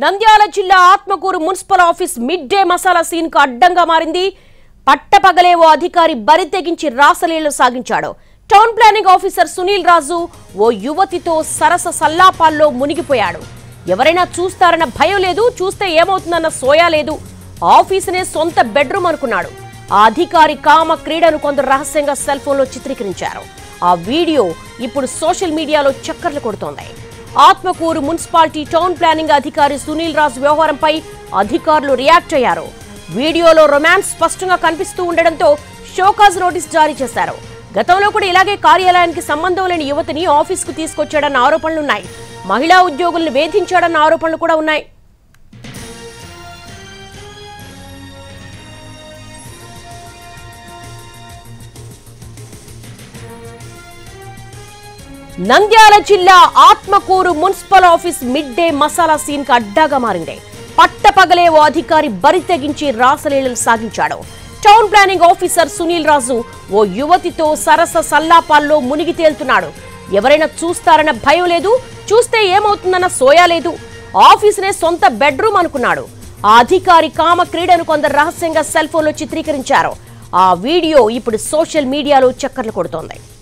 నంద్యాల జిల్లా Atmakur municipal office midday masala scene కు అడ్డంగా మారింది పట్టపగలే ఓ అధికారి బరి తెగించి రాసలీలు సాగించాడు town planning officer Sunil Raju ఓ యువతితో సరస సల్లాపాల్లో మునిగిపోయాడు ఎవరైనా చూస్తారన్న భయం లేదు చూస్తే ఏమవుతుందన్న సోయా లేదు ఆఫీసునే సొంత బెడ్రూమ్ అనుకున్నాడు ఆ అధికారి కామ క్రీడను కొందరు రహస్యంగా సెల్ ఫోన్లో చిత్రీకరించారు ఆ వీడియో ఇప్పుడు సోషల్ మీడియాలో చక్కర్లు కొడుతోంది ఆత్మకూరు మున్సిపాలిటీ టౌన్ ప్లానింగ్ అధికారి సునీల్ రాజ్ వ్యవహారంపై అధికారులు రియాక్ట్ అయ్యారు వీడియోలో రొమాన్స్ స్పష్టంగా కనిపిస్తూ ఉండడంతో షోకాజ్ నోటీస్ జారీ చేశారు గతంలో కూడా ఇలాగే కార్యాలయానికి సంబంధం లేని యువతిని ఆఫీస్కు తీసుకొచ్చాడన్న ఆరోపణలున్నాయి మహిళా ఉద్యోగుల్ని వేధించాడన్న ఆరోపణలు కూడా ఉన్నాయి నంద్యాల జిల్లా Atmakur municipal office midday masala scene కు అడ్డాగా మారింది పట్టపగలే ఓ అధికారి బరి తెగించి రాసలీలలు సాగించాడు town planning officer Sunil Raju ఓ యువతితో సరస సల్లాపాల్లో మునిగి తేలుతున్నాడు ఎవరైనా చూస్తారన్న భయం లేదు చూస్తే ఏమవుతుందన్న సోయా లేదు ఆఫీసునే సొంత బెడ్రూమ్ అనుకున్నాడు ఆ అధికారి కామ క్రీడను కొందరు రహస్యంగా సెల్ ఫోన్లో చిత్రీకరించారు ఆ వీడియో ఇప్పుడు సోషల్ మీడియాలో చక్కర్లు కొడుతోంది